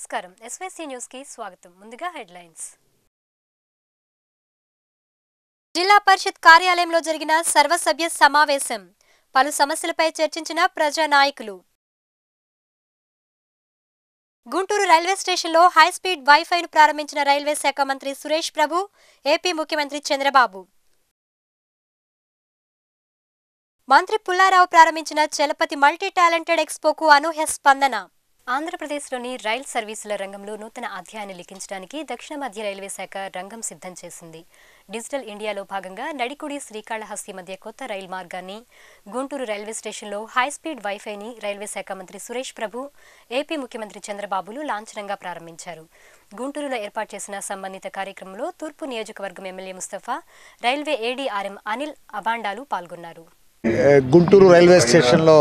నమస్కారం SYC news కి స్వాగతం ముందుగా హెడ్లైన్స్ జిల్లా పరిషత్ కార్యాలయంలో జరిగిన సర్వసభ్య సమావేశం పలు సమస్యలపై చర్చించిన ప్రజా నాయకులు గుంటూరు రైల్వే స్టేషన్లో హైస్పీడ్ వైఫైను ప్రారంభించిన రైల్వే శాఖ మంత్రి సురేష్ ప్రభు ఏపీ ముఖ్యమంత్రి చంద్రబాబు మంత్రి పుల్లారావు ప్రారంభించిన చలపతి మల్టీ టాలెంటెడ్ ఎక్స్పోకు అనూహ్య స్పందన ఆంధ్రప్రదేశ్లోని రైల్ సర్వీసుల రంగంలో నూతన అధ్యాయాన్ని లిఖించడానికి దక్షిణ మధ్య రైల్వే శాఖ రంగం సిద్ధం చేసింది డిజిటల్ ఇండియాలో భాగంగా నడికుడి శ్రీకాళహస్తి మధ్య కొత్త రైలు మార్గాన్ని గుంటూరు రైల్వే స్టేషన్లో హైస్పీడ్ వైఫైని రైల్వే శాఖ మంత్రి సురేష్ ప్రభు ఏపీ ముఖ్యమంత్రి చంద్రబాబులు లాంఛనంగా ప్రారంభించారు గుంటూరులో ఏర్పాటు చేసిన సంబంధిత కార్యక్రమంలో తూర్పు నియోజకవర్గం MLA Mustafa railway ADRM Anil అబాండాలు పాల్గొన్నారు ఏ, గుంటూరు రైల్వే స్టేషన్లో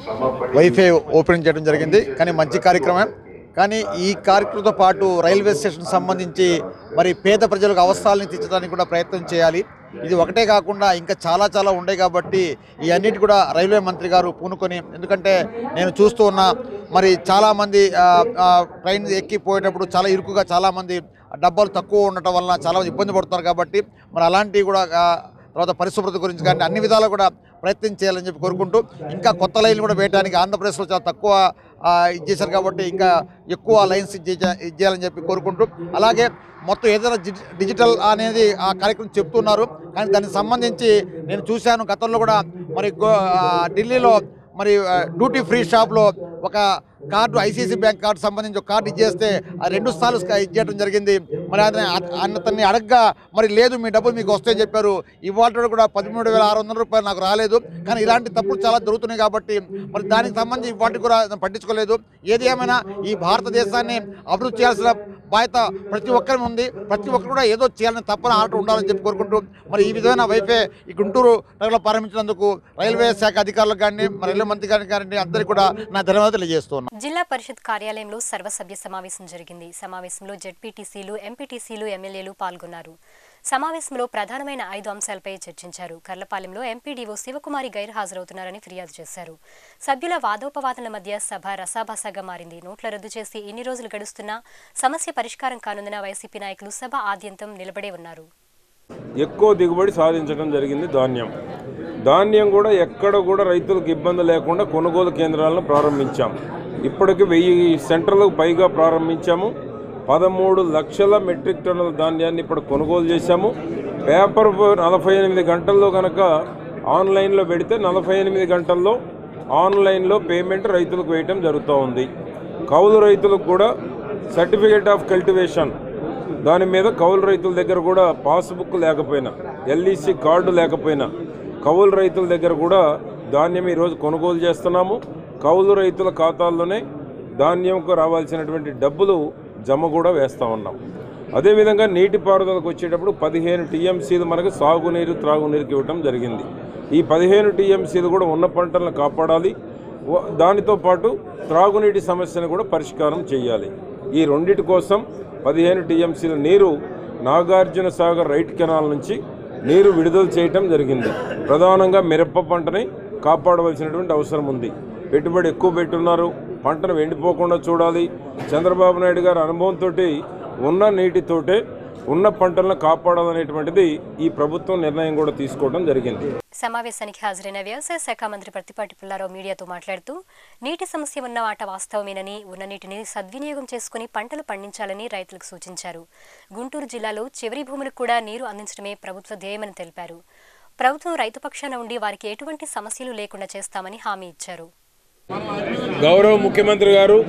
వైఫై ఓపెన్ చేయడం జరిగింది కానీ మంచి కార్యక్రమం కానీ ఈ కార్యక్రమంతో పాటు రైల్వే స్టేషన్ సంబంధించి మరి పేద ప్రజలకు అవసరాలను తీర్చడానికి కూడా ప్రయత్నం చేయాలి ఇది ఒకటే కాకుండా ఇంకా చాలా చాలా ఉన్నాయి కాబట్టి ఈ అన్నిటి కూడా రైల్వే మంత్రి గారు పూనుకొని ఎందుకంటే నేను చూస్తూ ఉన్నా మరి చాలామంది ఆ, ఆ, ట్రైన్ ఎక్కిపోయేటప్పుడు చాలా ఇరుకుగా చాలామంది డబ్బాలు తక్కువ ఉండటం వలన చాలా ఇబ్బంది పడుతున్నారు కాబట్టి మరి అలాంటివి కూడా ఆ, తర్వాత పరిశుభ్రత గురించి కానీ అన్ని విధాలు కూడా ప్రయత్నం చేయాలని చెప్పి కోరుకుంటూ ఇంకా కొత్త లైన్లు కూడా వేయడానికి ఆంధ్రప్రదేశ్లో చాలా తక్కువ ఆ, ఇది చేశారు కాబట్టి ఇంకా ఎక్కువ లైన్స్ ఇది చేయ- ఇది చేయాలని చెప్పి కోరుకుంటూ అలాగే మొత్తం ఏదైనా డిజి- డిజిటల్ అనేది ఆ కార్యక్రమం చెప్తున్నారు కానీ దానికి సంబంధించి నేను చూశాను గతంలో కూడా మరి గో- ఆ, ఢిల్లీలో మరి ఆ, డ్యూటీ ఫ్రీ షాప్లో ఒక కార్డు ఐసీసీ బ్యాంక్ కార్డు సంబంధించి ఒక కార్డు ఇచ్చేస్తే ఆ రెండు సార్లు స్కా- ఇచ్చేయడం జరిగింది మరి ఆయన అతన్ని అడగ్గా మరి లేదు మీ డబ్బులు మీకు వస్తాయని చెప్పారు ఇవాళ కూడా పదమూడు వేల ఆరు వందల రూపాయలు నాకు రాలేదు కానీ ఇలాంటి తప్పులు చాలా జరుగుతున్నాయి కాబట్టి మరి దానికి సంబంధించి ఇవాటి కూడా పట్టించుకోలేదు ఏది ఏమైనా ఈ భారతదేశాన్ని అభివృద్ధి చేయాల్సిన బాధ్యత ప్రతి ఒక్కరి ఉంది ప్రతి ఒక్కరు కూడా ఏదో చేయాలని తప్పని ఆట ఉండాలని చెప్పి కోరుకుంటూ మరి ఈ విధమైన వైఫై ఈ గుంటూరు నగరంలో ప్రారంభించినందుకు రైల్వే శాఖ అధికారులకు కానీ మరి రైల్వే మంత్రి గారికి కానీ అందరికీ కూడా నా ధన్యవాదాలు తెలియజేస్తున్నాను జిల్లా పరిషత్ కార్యాలయంలో సర్వసభ్య సమావేశం జరిగింది సమావేశంలో జెడ్పీటీసీలు ఎంపీటీసీలు ఎమ్మెల్యేలు పాల్గొన్నారు సమావేశంలో ప్రధానమైన ఐదు అంశాలపై చర్చించారు కర్లపాలెంలో ఎంపీడీఓ శివకుమారి గైర్హాజరవుతున్నారని ఫిర్యాదు చేశారు సభ్యుల వాదోపవాదనల మధ్య సభ రసాభాసగా మారింది నోట్ల రద్దు చేసి ఇన్ని రోజులు గడుస్తున్నా సమస్య పరిష్కారం కానుందన్న వైసీపీ నాయకులు సభ ఆద్యంతం నిలబడే ఉన్నారు ఎక్కువ దిగుబడి సాధించడం జరిగింది ధాన్యం ధాన్యం కూడా ఎక్కడ కూడా రైతులకు ఇబ్బంది లేకుండా కొనుగోలు కేంద్రాలను ప్రారంభించాం ఇప్పటికి వెయ్యి సెంటర్లకు పైగా ప్రారంభించాము పదమూడు లక్షల మెట్రిక్ టన్నుల ధాన్యాన్ని ఇప్పుడు కొనుగోలు చేశాము పేపర్ నలభై ఎనిమిది గంటల్లో కనుక ఆన్లైన్లో పెడితే నలభై ఎనిమిది గంటల్లో ఆన్లైన్లో పేమెంట్ రైతులకు వేయటం జరుగుతూ ఉంది కౌలు రైతులకు కూడా సర్టిఫికేట్ ఆఫ్ కల్టివేషన్ దాని మీద కౌలు రైతుల దగ్గర కూడా పాస్బుక్ లేకపోయినా ఎల్ఈసి కార్డు లేకపోయినా కౌలు రైతుల దగ్గర కూడా ధాన్యం ఈరోజు కొనుగోలు చేస్తున్నాము కౌలు రైతుల ఖాతాల్లోనే ధాన్యంకు రావాల్సినటువంటి డబ్బులు జమ కూడా వేస్తూ ఉన్నాం అదేవిధంగా నీటిపారుదలకు వచ్చేటప్పుడు పదిహేను టీఎంసీలు మనకు సాగునీరు త్రాగునీరుకి ఇవ్వడం జరిగింది ఈ పదిహేను టీఎంసీలు కూడా ఉన్న పంటలను కాపాడాలి వ- దానితో పాటు త్రాగునీటి సమస్యను కూడా పరిష్కారం చేయాలి ఈ రెండిటి కోసం పదిహేను టీఎంసీల నీరు నాగార్జున సాగర్ రైట్ కెనాల్ నుంచి నీరు విడుదల చేయటం జరిగింది ప్రధానంగా మిరప పంటని కాపాడవలసినటువంటి అవసరం ఉంది పెట్టుబడి ఎక్కువ పెట్టున్నారు పంటను ఎండిపోకుండా చూడాలి చంద్రబాబు నాయుడు గారి అనుభవంతో ఉన్న నీటితోటే ఉన్న పంటలను కాపాడాలనేటువంటిది ఈ ప్రభుత్వం నిర్ణయం కూడా తీసుకోవడం జరిగింది సమావేశానికి హాజరైన వ్యవసాయ శాఖ మంత్రి ప్రతిపాటి పుల్లారావు మీడియాతో మాట్లాడుతూ నీటి సమస్య ఉన్న మాట వాస్తవమేనని ఉన్న నీటిని సద్వినియోగం చేసుకుని పంటలు పండించాలని రైతులకు సూచించారు గుంటూరు జిల్లాలో చివరి భూములకు కూడా నీరు అందించడమే ప్రభుత్వ ధ్యేయమని తెలిపారు ప్రభుత్వం రైతు పక్షాన ఉండి వారికి ఎటువంటి సమస్యలు లేకుండా చేస్తామని హామీ ఇచ్చారు గౌరవ ముఖ్యమంత్రి గారు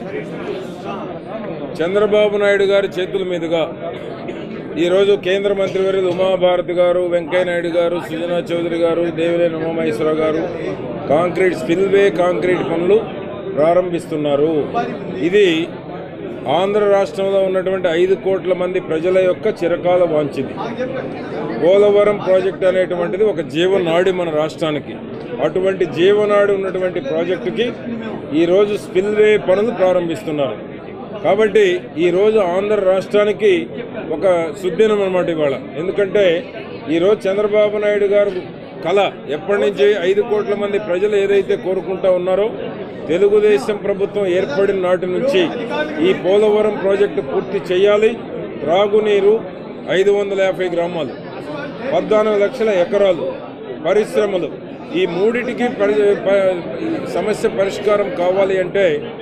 చంద్రబాబు నాయుడు గారి చేతుల మీదుగా ఈరోజు కేంద్ర మంత్రివర్యులు ఉమాభారతి గారు వెంకయ్యనాయుడు గారు సుజనా చౌదరి గారు దేవినేని ఉమామహేశ్వరరావు గారు కాంక్రీట్ స్పిల్వే కాంక్రీట్ పనులు ప్రారంభిస్తున్నారు ఇది ఆంధ్ర రాష్ట్రంలో ఉన్నటువంటి ఐదు కోట్ల మంది ప్రజల యొక్క చిరకాల వాంఛిది పోలవరం ప్రాజెక్ట్ అనేటువంటిది ఒక జీవనాడి మన రాష్ట్రానికి అటువంటి జీవనాడి ఉన్నటువంటి ప్రాజెక్టుకి ఈరోజు స్పిల్వే పనులు ప్రారంభిస్తున్నారు కాబట్టి ఈరోజు ఆంధ్ర రాష్ట్రానికి ఒక సుద్దినం అనమాట ఇవాళ ఎందుకంటే ఈరోజు చంద్రబాబు నాయుడు గారు కళ ఎప్పటి నుంచి ఐదు కోట్ల మంది ప్రజలు ఏదైతే కోరుకుంటా ఉన్నారో తెలుగుదేశం ప్రభుత్వం ఏర్పడిన నాటి నుంచి ఈ పోలవరం ప్రాజెక్టు పూర్తి చేయాలి త్రాగునీరు ఐదు వందల యాభై గ్రామాలు పద్నాలుగు లక్షల ఎకరాలు పరిశ్రమలు ఈ మూడిటికి పరి ప- సమస్య పరిష్కారం కావాలి అంటే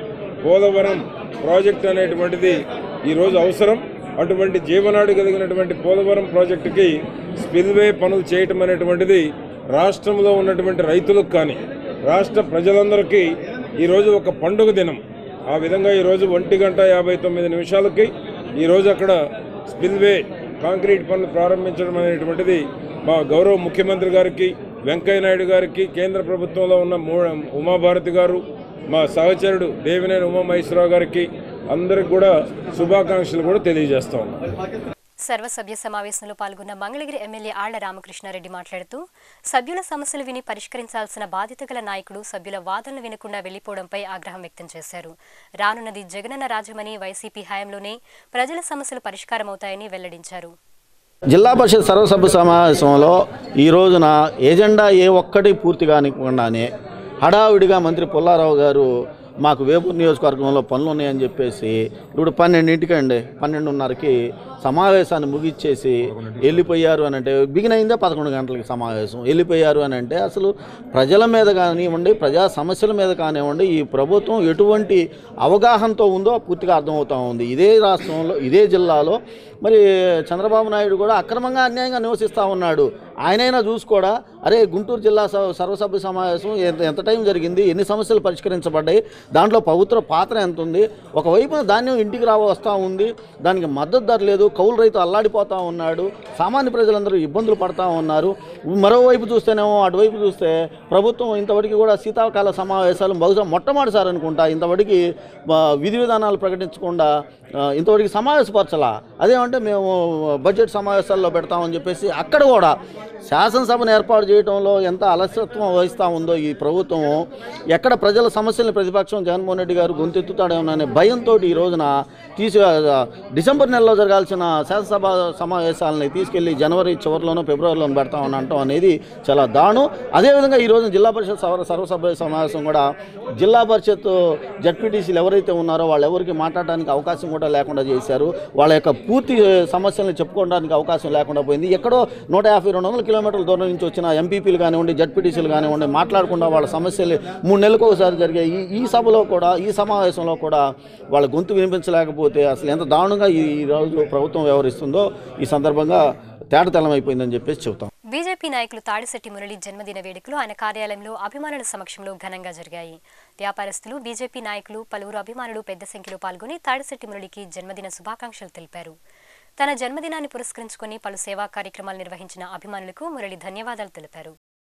పోలవరం ప్రాజెక్ట్ అనేటువంటిది ఈరోజు అవసరం అటువంటి జీవనాడి కలిగినటువంటి పోలవరం ప్రాజెక్టుకి స్పిల్వే పనులు చేయటం అనేటువంటిది రాష్ట్రంలో ఉన్నటువంటి రైతులకు కానీ రాష్ట్ర ప్రజలందరికీ ఈరోజు ఒక పండుగ దినం ఆ విధంగా ఈరోజు ఒంటి గంట యాభై తొమ్మిది నిమిషాలకి ఈరోజు అక్కడ స్పిల్వే కాంక్రీట్ పనులు ప్రారంభించడం అనేటువంటిది మా గౌరవ ముఖ్యమంత్రి గారికి వెంకయ్య నాయుడు గారికి కేంద్ర ప్రభుత్వంలో ఉన్న మూ ఉమాభారతి గారు మా సహచరుడు దేవినేని ఉమామహేశ్వరరావు గారికి అందరికి కూడా శుభాకాంక్షలు కూడా తెలియజేస్తా ఉన్నాం సర్వసభ్య సమావేశంలో పాల్గొన్న మంగళగిరి ఎమ్మెల్యే ఆళ్ల రామకృష్ణారెడ్డి మాట్లాడుతూ సభ్యుల సమస్యలు విని పరిష్కరించాల్సిన బాధ్యత గల నాయకుడు సభ్యుల వాదనలు వినకుండా వెళ్లిపోవడంపై ఆగ్రహం వ్యక్తం చేశారు రానున్నది జగనన్న రాజ్యమని వైసీపీ హయాంలోనే ప్రజల సమస్యలు పరిష్కారమవుతాయని వెల్లడించారు జిల్లా పరిషత్ సర్వసభ్య సమావేశంలో ఈ రోజున ఏజెండా ఏ ఒక్కటి పూర్తి కానివ్వకుండానే హడావిడిగా మంత్రి పుల్లారావు గారు మాకు వేపూర్ నియోజకవర్గంలో పనులు ఉన్నాయని చెప్పేసి ఇప్పుడు పన్నెండింటికండి పన్నెండున్నరకి సమావేశాన్ని ముగిచ్చేసి వెళ్ళిపోయారు అని అంటే బిగిన్ అయిందే పదకొండు గంటలకి సమావేశం వెళ్ళిపోయారు అని అంటే అసలు ప్రజల మీద కానివ్వండి ప్రజా సమస్యల మీద కానివ్వండి ఈ ప్రభుత్వం ఎటువంటి అవగాహనతో ఉందో పూర్తిగా అర్థమవుతా ఉంది ఇదే రాష్ట్రంలో ఇదే జిల్లాలో మరి చంద్రబాబు నాయుడు కూడా అక్రమంగా అన్యాయంగా నివసిస్తూ ఉన్నాడు ఆయనైనా చూసుకోడా అరే గుంటూరు జిల్లా స- సర్వసభ్య సమావేశం ఎంత ఎంత టైం జరిగింది ఎన్ని సమస్యలు పరిష్కరించబడ్డాయి దాంట్లో ప్రభుత్వ పాత్ర ఎంత ఉంది ఒకవైపున ధాన్యం ఇంటికి రావ వస్తూ ఉంది దానికి మద్దతు ధర లేదు కౌలు రైతు అల్లాడిపోతూ ఉన్నాడు సామాన్య ప్రజలందరూ ఇబ్బందులు పడతా ఉన్నారు మరోవైపు చూస్తేనేమో అటువైపు చూస్తే ప్రభుత్వం ఇంతవరకు కూడా శీతాకాల సమావేశాలు బహుశా మొట్టమొదటిసారి అనుకుంటా ఇంతవరకు ఆ, విధి విధానాలు ప్రకటించకుండా ఆ, ఇంతవరకు సమావేశపరచలా అదేమంటే మేము బడ్జెట్ సమావేశాల్లో పెడతామని చెప్పేసి అక్కడ కూడా శాసనసభను ఏర్పాటు చేయడంలో ఎంత అలసత్వం వహిస్తూ ఉందో ఈ ప్రభుత్వం ఎక్కడ ప్రజల సమస్యలను ప్రతిపక్షం జగన్మోహన్ రెడ్డి గారు గొంతెత్తుతాడేమోననే భయంతో ఈ రోజున తీసి డిసెంబర్ నెలలో జరగాల్సిన శాసనసభ సమావేశాలని తీసుకెళ్లి జనవరి చివరిలోనో ఫిబ్రవరిలోనో పెడతామని అంటాం అనేది చాలా దారుణం అదేవిధంగా ఈ రోజున జిల్లా పరిషత్ సర్వ సర్వసభ్య సమావేశం కూడా జిల్లా పరిషత్ జడ్పీటీసీలు ఎవరైతే ఉన్నారో వాళ్ళు ఎవరికి మాట్లాడడానికి అవకాశం కూడా లేకుండా చేశారు వాళ్ళ యొక్క పూర్తి సమస్యలను చెప్పుకోవడానికి అవకాశం లేకుండా పోయింది ఎక్కడో నూట యాభై రెండు వందల కిలోమీటర్ల దూరం నుంచి వచ్చిన ఎంపీపీలు కానివ్వండి జడ్పీటీసీలు కానివ్వండి మాట్లాడకుండా వాళ్ళ సమస్యలు మూడు నెలలకు ఒకసారి జరిగే ఈ ఈ సభలో కూడా ఈ సమావేశంలో కూడా వాళ్ళ గొంతు వినిపించలేకపోతే అసలు ఎంత దారుణంగా ఈ ఈ రోజు ప్రభుత్వం వ్యవహరిస్తుందో ఈ సందర్భంగా తేటతెల్లమైపోయిందని చెప్పేసి చెబుతాం బీజేపీ నాయకులు తాడిశెట్టి మురళి జన్మదిన వేడుకలు ఆయన కార్యాలయంలో అభిమానుల సమక్షంలో ఘనంగా జరిగాయి వ్యాపారస్తులు బీజేపీ నాయకులు పలువురు అభిమానులు పెద్ద సంఖ్యలో పాల్గొని తాడిశెట్టి మురళికి జన్మదిన శుభాకాంక్షలు తెలిపారు తన జన్మదినాన్ని పురస్కరించుకొని పలు సేవా కార్యక్రమాలు నిర్వహించిన అభిమానులకు మురళి ధన్యవాదాలు తెలిపారు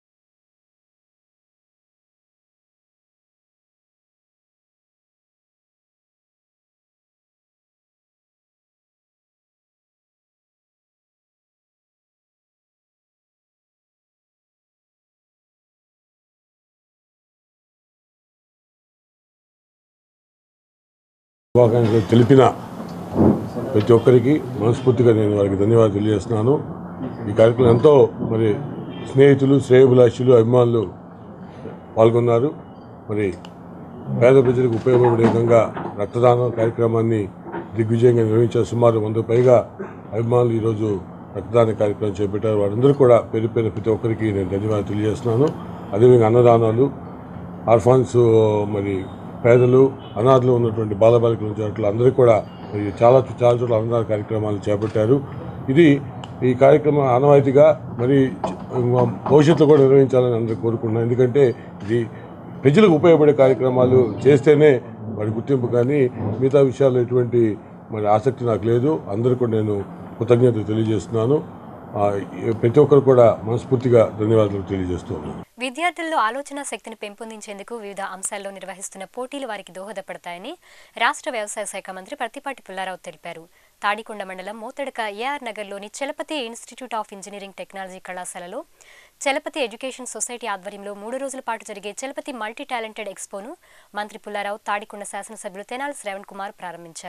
శుభాకాంక్షలు తెలిపిన ప్రతి ఒక్కరికి మనస్ఫూర్తిగా నేను వారికి ధన్యవాదాలు తెలియజేస్తున్నాను ఈ కార్యక్రమం ఎంతో మరి స్నేహితులు శ్రేయభిలాషులు అభిమానులు పాల్గొన్నారు మరి పేద ప్రజలకు ఉపయోగపడే విధంగా రక్తదానం కార్యక్రమాన్ని దిగ్విజయంగా నిర్వహించారు సుమారు వంద పైగా అభిమానులు ఈరోజు రక్తదాన కార్యక్రమం చేపట్టారు వారందరూ కూడా పేరు పేరు ప్రతి ఒక్కరికి నేను ధన్యవాదాలు తెలియజేస్తున్నాను అదేవిధంగా అన్నదానాలు ఆర్ఫాన్స్ మరి పేదలు అనాథలు ఉన్నటువంటి బాలబాలికల చోట్ల అందరికీ కూడా మరి చాలా చాలా చోట్ల అన్నదాన కార్యక్రమాలు చేపట్టారు ఇది ఈ కార్యక్రమం ఆనవాయితీగా మరి భవిష్యత్తులో కూడా నిర్వహించాలని అందరూ కోరుకుంటున్నాను ఎందుకంటే ఇది ప్రజలకు ఉపయోగపడే కార్యక్రమాలు చేస్తేనే మరి గుర్తింపు కానీ మిగతా విషయాల్లో ఎటువంటి మరి ఆసక్తి నాకు లేదు అందరూ కూడా నేను కృతజ్ఞతలు తెలియజేస్తున్నాను ఆ, ప్రతి ఒక్కరు కూడా మనస్ఫూర్తిగా ధన్యవాదాలు తెలియజేస్తున్నాను విద్యార్థుల్లో ఆలోచన శక్తిని పెంపొందించేందుకు వివిధ అంశాల్లో నిర్వహిస్తున్న పోటీలు వారికి దోహదపడతాయని రాష్ట్ర వ్యవసాయ శాఖ మంత్రి ప్రత్తిపాటి పుల్లారావు తెలిపారు తాడికొండ మండలం మోతడక ఏఆర్ నగర్లోని Chalapathi institute of engineering technology కళాశాలలో చలపతి ఎడ్యుకేషన్ సొసైటీ ఆధ్వర్యంలో మూడు రోజుల పాటు జరిగే చలపతి మల్టీ టాలెంటెడ్ ఎక్స్పోను మంత్రి పుల్లారావు తాడికొండ శాసనసభ్యులు తెనాలి శ్రవణ్ కుమార్ ప్రారంభించారు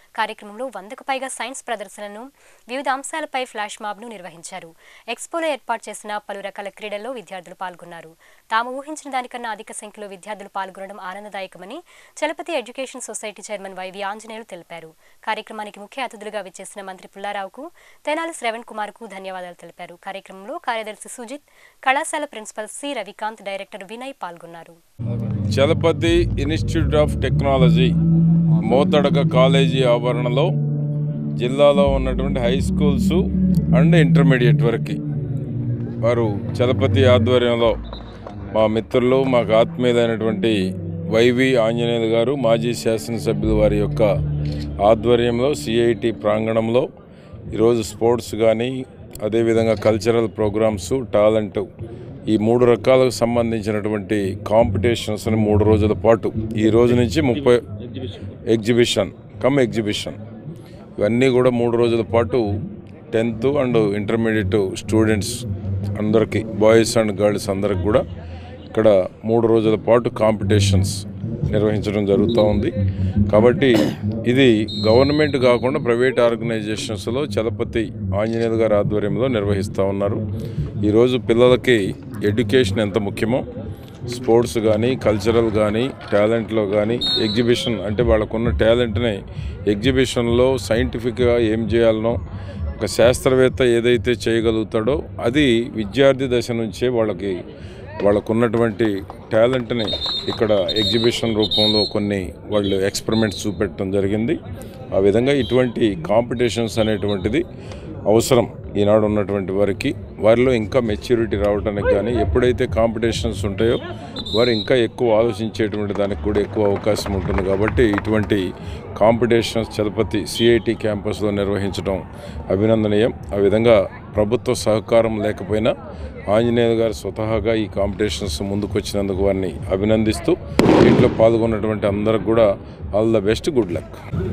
కార్యక్రమంలో వందకు పైగా సైన్స్ ప్రదర్శనను వివిధ అంశాలపై ఫ్లాష్ మాబ్ను నిర్వహించారు ఎక్స్పోలో ఏర్పాటు చేసిన పలు రకాల క్రీడల్లో విద్యార్థులు పాల్గొన్నారు తాము ఊహించిన దానికన్నా అధిక సంఖ్యలో విద్యార్థులు పాల్గొనడం ఆనందదాయకమని Chalapathi education society chairman YV Anjaneyulu తెలిపారు కార్యక్రమానికి ముఖ్య అతిథులుగా విచ్చేసిన మంత్రి పుల్లారావుకు తెనాలి శ్రవణ్ కుమార్ కు ధన్యవాదాలు తెలిపారు కార్యక్రమంలో కార్యదర్శి సుజిత్ కళాశాల principal C Ravikanth director Vinay పాల్గొన్నారు Chalapathi institute of technology Mothadaka college ఆవరణలో జిల్లాలో ఉన్నటువంటి హై స్కూల్స్ అండ్ ఇంటర్మీడియట్ వరకు వారు చలపతి ఆధ్వర్యంలో మా మిత్రులు మాకు ఆత్మీయులైనటువంటి వైవి ఆంజనేయులు గారు మాజీ శాసనసభ్యులు వారి యొక్క ఆధ్వర్యంలో సిఐటి ప్రాంగణంలో ఈరోజు స్పోర్ట్స్ కానీ అదేవిధంగా కల్చరల్ ప్రోగ్రామ్స్ టాలెంట్ ఈ మూడు రకాలకు సంబంధించినటువంటి కాంపిటీషన్స్ని మూడు రోజుల పాటు ఈ రోజు నుంచి ముప్పై ఎగ్జిబిషన్ కమ్ ఎగ్జిబిషన్ ఇవన్నీ కూడా మూడు రోజుల పాటు టెన్త్ అండ్ ఇంటర్మీడియట్ స్టూడెంట్స్ అందరికీ బాయ్స్ అండ్ గర్ల్స్ అందరికి కూడా ఇక్కడ మూడు రోజుల పాటు కాంపిటీషన్స్ నిర్వహించడం జరుగుతూ ఉంది కాబట్టి ఇది గవర్నమెంట్ కాకుండా ప్రైవేట్ ఆర్గనైజేషన్స్లో చలపతి ఆంజనేయులు గారి ఆధ్వర్యంలో నిర్వహిస్తూ ఉన్నారు ఈరోజు పిల్లలకి ఎడ్యుకేషన్ ఎంత ముఖ్యమో స్పోర్ట్స్ కానీ కల్చరల్ కానీ టాలెంట్లో కానీ ఎగ్జిబిషన్ అంటే వాళ్ళకున్న టాలెంట్ని ఎగ్జిబిషన్లో సైంటిఫిక్గా ఏం చేయాలనో ఒక శాస్త్రవేత్త ఏదైతే చేయగలుగుతాడో అది విద్యార్థి దశ నుంచే వాళ్ళకి వాళ్ళకున్నటువంటి టాలెంట్ని ఇక్కడ ఎగ్జిబిషన్ రూపంలో కొన్ని వాళ్ళు ఎక్స్పెరిమెంట్స్ చూపెట్టడం జరిగింది ఆ విధంగా ఇటువంటి కాంపిటీషన్స్ అనేటువంటిది అవసరం ఈనాడు ఉన్నటువంటి వారికి వారిలో ఇంకా మెచ్యూరిటీ రావడానికి కానీ ఎప్పుడైతే కాంపిటీషన్స్ ఉంటాయో వారు ఇంకా ఎక్కువ ఆలోచించేటువంటి దానికి కూడా ఎక్కువ అవకాశం ఉంటుంది కాబట్టి ఇటువంటి కాంపిటీషన్స్ చలపతి సిఐటి క్యాంపస్లో నిర్వహించడం అభినందనీయం ఆ విధంగా ప్రభుత్వ సహకారం లేకపోయినా ఆంజనేయులు గారు స్వతహాగా ఈ కాంపిటీషన్స్ ముందుకు వచ్చినందుకు వారిని అభినందిస్తూ దీంట్లో పాల్గొన్నటువంటి అందరికి కూడా all the best good luck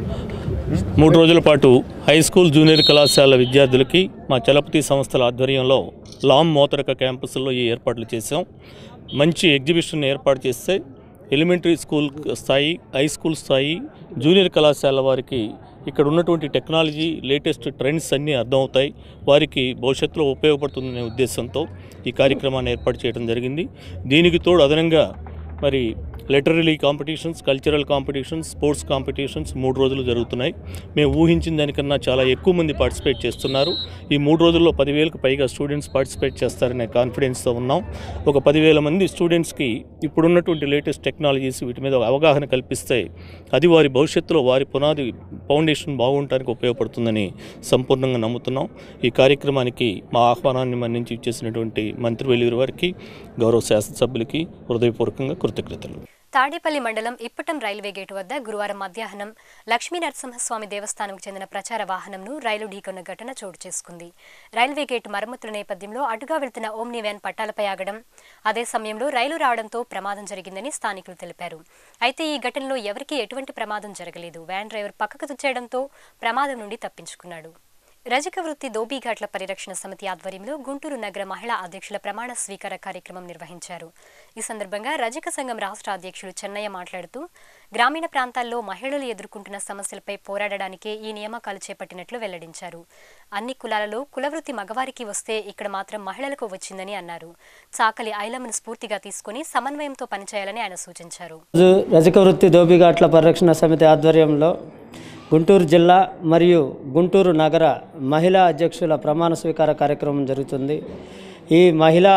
మూడు రోజుల పాటు హై స్కూల్ జూనియర్ కళాశాల విద్యార్థులకి మా చలపతి సంస్థల ఆధ్వర్యంలో లామ్ మోతరక క్యాంపస్లో ఈ ఏర్పాట్లు చేసాం మంచి ఎగ్జిబిషన్ ఏర్పాటు చేస్తే ఎలిమెంటరీ స్కూల్ స్థాయి హై స్కూల్ స్థాయి జూనియర్ కళాశాల వారికి ఇక్కడ ఉన్నటువంటి టెక్నాలజీ లేటెస్ట్ ట్రెండ్స్ అన్నీ అర్థమవుతాయి వారికి భవిష్యత్తులో ఉపయోగపడుతుందనే ఉద్దేశంతో ఈ కార్యక్రమాన్ని ఏర్పాటు చేయడం జరిగింది దీనికి తోడు అదనంగా మరి literary competitions cultural competitions sports competitions మూడు రోజులు జరుగుతున్నాయి మేము ఊహించిన దానికన్నా చాలా ఎక్కువ మంది పార్టిసిపేట్ చేస్తున్నారు ఈ మూడు రోజుల్లో పదివేలకు పైగా స్టూడెంట్స్ పార్టిసిపేట్ చేస్తారనే కాన్ఫిడెన్స్తో ఉన్నాం ఒక పదివేల మంది స్టూడెంట్స్కి ఇప్పుడున్నటువంటి లేటెస్ట్ టెక్నాలజీస్ వీటి మీద ఒక అవగాహన కల్పిస్తే అది వారి భవిష్యత్తులో వారి పునాది ఫౌండేషన్ బాగుండటానికి ఉపయోగపడుతుందని సంపూర్ణంగా నమ్ముతున్నాం ఈ కార్యక్రమానికి మా ఆహ్వానాన్ని మన్నించి ఇచ్చేసినటువంటి మంత్రి వెలుగురు వారికి గౌరవ శాసనసభ్యులకి హృదయపూర్వకంగా కృతజ్ఞతలు తాడేపల్లి మండలం ఇప్పటం రైల్వే గేటు వద్ద గురువారం మధ్యాహ్నం లక్ష్మీ నరసింహస్వామి దేవస్థానంకు చెందిన ప్రచార వాహనంను రైలు ఢీకొన్న ఘటన చోటు చేసుకుంది రైల్వే గేటు మరమ్మతుల నేపథ్యంలో అటుగా వెళ్తున్న ఓమ్ని వ్యాన్ పట్టాలపై ఆగడం అదే సమయంలో రైలు రావడంతో ప్రమాదం జరిగిందని స్థానికులు తెలిపారు అయితే ఈ ఘటనలో ఎవరికీ ఎటువంటి ప్రమాదం జరగలేదు వ్యాన్ డ్రైవర్ పక్కకు తుచ్చేయడంతో ప్రమాదం నుండి తప్పించుకున్నాడు రజక వృత్తి దోబీఘాట్ల పరిరక్షణ సమితి ఆధ్వర్యంలో గుంటూరు నగర మహిళా అధ్యక్షుల ప్రమాణ స్వీకార కార్యక్రమం నిర్వహించారు ఈ సందర్భంగా రజక సంఘం రాష్ట్ర అధ్యక్షులు చెన్నయ్య మాట్లాడుతూ గ్రామీణ ప్రాంతాల్లో మహిళలు ఎదుర్కొంటున్న సమస్యలపై పోరాడడానికే ఈ నియామకాలు చేపట్టినట్లు వెల్లడించారు అన్ని కులాలలో కులవృత్తి మగవారికి వస్తే ఇక్కడ మాత్రం మహిళలకు వచ్చిందని అన్నారు చాకలి ఐలమ్మను స్ఫూర్తిగా తీసుకుని సమన్వయంతో పనిచేయాలని ఆయన సూచించారు రోజు రజక వృత్తి దోబిఘాట్ల పరిరక్షణ సమితి ఆధ్వర్యంలో గుంటూరు జిల్లా మరియు గుంటూరు నగర మహిళా అధ్యక్షుల ప్రమాణ స్వీకార కార్యక్రమం జరుగుతుంది ఈ మహిళా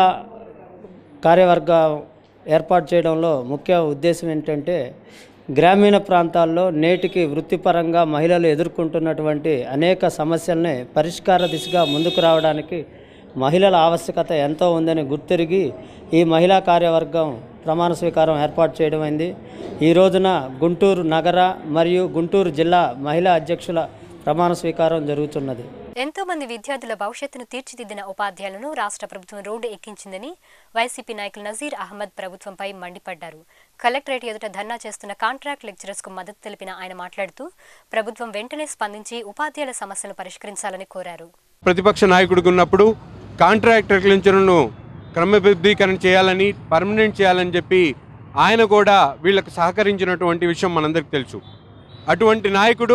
కార్యవర్గం ఏర్పాటు చేయడంలో ముఖ్య ఉద్దేశం ఏంటంటే గ్రామీణ ప్రాంతాల్లో నేటికి వృత్తిపరంగా మహిళలు ఎదుర్కొంటున్నటువంటి అనేక సమస్యల్ని పరిష్కార దిశగా ముందుకు రావడానికి మహిళల ఆవశ్యకత ఎంతో ఉందని గుర్తిరిగి ఈ మహిళా కార్యవర్గం ప్రమాణ స్వీకారం ఏర్పాటు చేయడం అయింది ఈ రోజున గుంటూరు నగర మరియు గుంటూరు జిల్లా మహిళా అధ్యక్షుల ప్రమాణ స్వీకారం జరుగుతున్నది ఎంతో మంది విద్యార్థుల భవిష్యత్తును తీర్చిదిద్దిన ఉపాధ్యాయులను రాష్ట్ర ప్రభుత్వం రోడ్డు ఎక్కించిందని వైసీపీ నాయకులు నజీర్ అహ్మద్ ప్రభుత్వంపై మండిపడ్డారు కలెక్టరేట్ ఎదుట ధర్నా చేస్తున్న కాంట్రాక్ట్ లెక్చరర్స్ కు మద్దతు తెలిపిన ఆయన మాట్లాడుతూ ప్రభుత్వం వెంటనే స్పందించి ఉపాధ్యాయుల సమస్యలను పరిష్కరించాలని కోరారు ప్రతిపక్ష నాయకుడికి ఉన్నప్పుడు కాంట్రాక్ట్ లెక్చర్లను క్రమబద్ధీకరణ చేయాలని పర్మనెంట్ చేయాలని చెప్పి ఆయన కూడా వీళ్ళకు సహకరించినటువంటి విషయం మనందరికీ తెలుసు అటువంటి నాయకుడు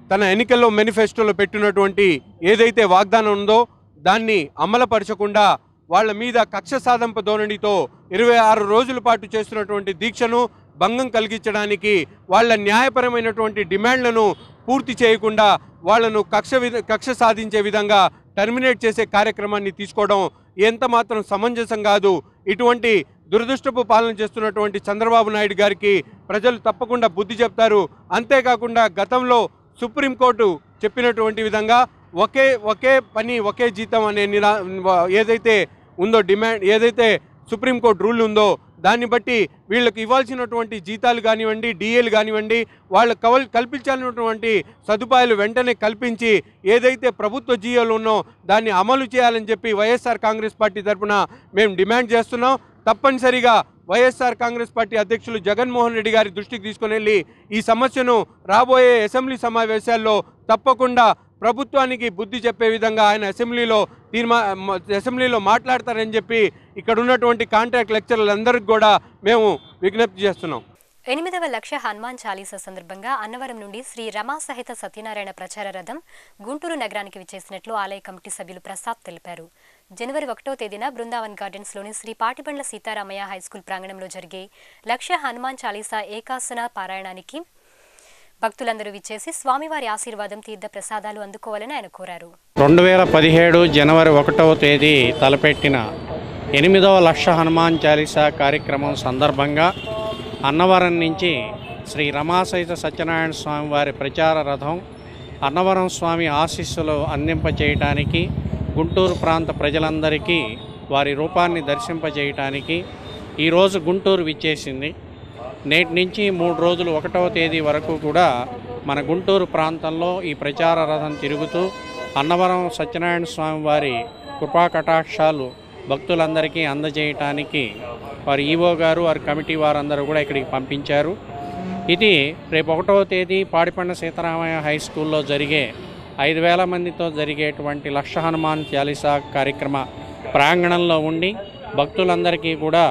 తన ఎన్నికల్లో మేనిఫెస్టోలో పెట్టినటువంటి ఏదైతే వాగ్దానం ఉందో దాన్ని అమలుపరచకుండా వాళ్ళ మీద కక్ష సాధింపు ధోరణితో ఇరవై ఆరు రోజుల పాటు చేస్తున్నటువంటి దీక్షను భంగం కలిగించడానికి వాళ్ళ న్యాయపరమైనటువంటి డిమాండ్లను పూర్తి చేయకుండా వాళ్ళను కక్ష విధ కక్ష సాధించే విధంగా టర్మినేట్ చేసే కార్యక్రమాన్ని తీసుకోవడం ఎంత మాత్రం సమంజసం కాదు ఇటువంటి దురదృష్టపు పాలన చేస్తున్నటువంటి చంద్రబాబు నాయుడు గారికి ప్రజలు తప్పకుండా బుద్ధి చెప్తారు అంతేకాకుండా గతంలో సుప్రీంకోర్టు చెప్పినటువంటి విధంగా ఒకే ఒకే పని ఒకే జీతం అనే నిరా ఏదైతే ఉందో డిమాండ్ ఏదైతే సుప్రీంకోర్టు రూల్ ఉందో దాన్ని బట్టి వీళ్ళకి ఇవ్వాల్సినటువంటి జీతాలు కానివ్వండి డిఏలు కానివ్వండి వాళ్ళకు కవల్ కల్పించాల్సినటువంటి సదుపాయాలు వెంటనే కల్పించి ఏదైతే ప్రభుత్వ జీయోలు ఉన్నో దాన్ని అమలు చేయాలని చెప్పి వైఎస్ఆర్ కాంగ్రెస్ పార్టీ తరఫున మేము డిమాండ్ చేస్తున్నాం తప్పనిసరిగా వైఎస్ఆర్ కాంగ్రెస్ పార్టీ అధ్యక్షులు జగన్మోహన్ రెడ్డి గారి దృష్టికి తీసుకుని వెళ్ళి ఈ సమస్యను రాబోయే అసెంబ్లీ సమావేశాల్లో తప్పకుండా ప్రభుత్వానికి బుద్ధి చెప్పే విధంగా ఆయన అసెంబ్లీలో తీర్మా మ- అసెంబ్లీలో మాట్లాడతారని చెప్పి ఇక్కడ ఉన్నటువంటి కాంట్రాక్ట్ లెక్చర్లందరికీ కూడా మేము విజ్ఞప్తి చేస్తున్నాం ఎనిమిదవ లక్ష హనుమాన్ చాలీసా సందర్భంగా అన్నవరం నుండి శ్రీ రమా సహిత సత్యనారాయణ ప్రచార రథం గుంటూరు నగరానికి విచ్చేసినట్లు ఆలయ కమిటీ సభ్యులు ప్రసాద్ తెలిపారు జనవరి ఒకటో తేదీన బృందావన్ గార్డెన్స్లోని శ్రీ పాటిబండ్ల సీతారామయ్య హైస్కూల్ ప్రాంగణంలో జరిగే లక్ష హనుమాన్ చాలీసా ఏకాసన పారాయణానికి భక్తులందరూ విచ్చేసి స్వామివారి ఆశీర్వాదం తీర్థ ప్రసాదాలు అందుకోవాలని ఆయన కోరారు రెండు వేల పదిహేడు జనవరి ఒకటవ తేదీ తలపెట్టిన ఎనిమిదవ లక్ష హనుమాన్ చాలీసా కార్యక్రమం సందర్భంగా అన్నవరం నుంచి శ్రీ రమాసహిత సత్యనారాయణ స్వామి వారి ప్రచార రథం అన్నవరం స్వామి ఆశీస్సులు అందింపచేయటానికి గుంటూరు ప్రాంత ప్రజలందరికీ వారి రూపాన్ని దర్శింపజేయటానికి ఈరోజు గుంటూరు విచ్చేసింది నేటి నుంచి మూడు రోజులు ఒకటవ తేదీ వరకు కూడా మన గుంటూరు ప్రాంతంలో ఈ ప్రచార రథం తిరుగుతూ అన్నవరం సత్యనారాయణ స్వామి వారి కృపా కటాక్షాలు భక్తులందరికీ అందజేయటానికి వారి ఈవో గారు వారి కమిటీ వారందరూ కూడా ఇక్కడికి పంపించారు ఇది రేపు ఒకటవ తేదీ పాడిపండ సీతారామయ్య హై స్కూల్లో జరిగే ఐదు వేల మందితో జరిగేటువంటి లక్ష హనుమాన్ చాలీసా కార్యక్రమ ప్రాంగణంలో ఉండి భక్తులందరికీ కూడా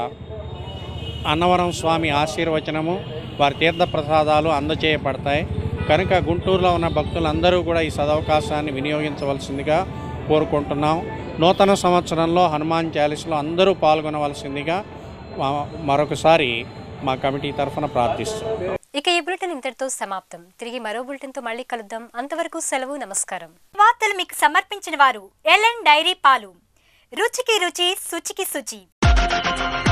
అన్నవరం స్వామి ఆశీర్వచనము వారి తీర్థ ప్రసాదాలు అందజేయబడతాయి కనుక గుంటూరులో ఉన్న భక్తులందరూ కూడా ఈ సదవకాశాన్ని వినియోగించవలసిందిగా కోరుకుంటున్నాం నూతన సంవత్సరంలో హనుమాన్ చాలీసులో అందరూ పాల్గొనవలసిందిగా మా- మరొకసారి మా కమిటీ తరఫున ప్రార్థిస్తున్నాం ఇక ఈ బులెటిన్ ఇంతటితో సమాప్తం తిరిగి మరో బులెటిన్తో మళ్ళీ కలుద్దాం అంతవరకు సెలవు నమస్కారం వార్తలు మీకు సమర్పించిన వారు ఎల్ఎన్ డైరీ పాలు రుచికి రుచి శుచికి శుచి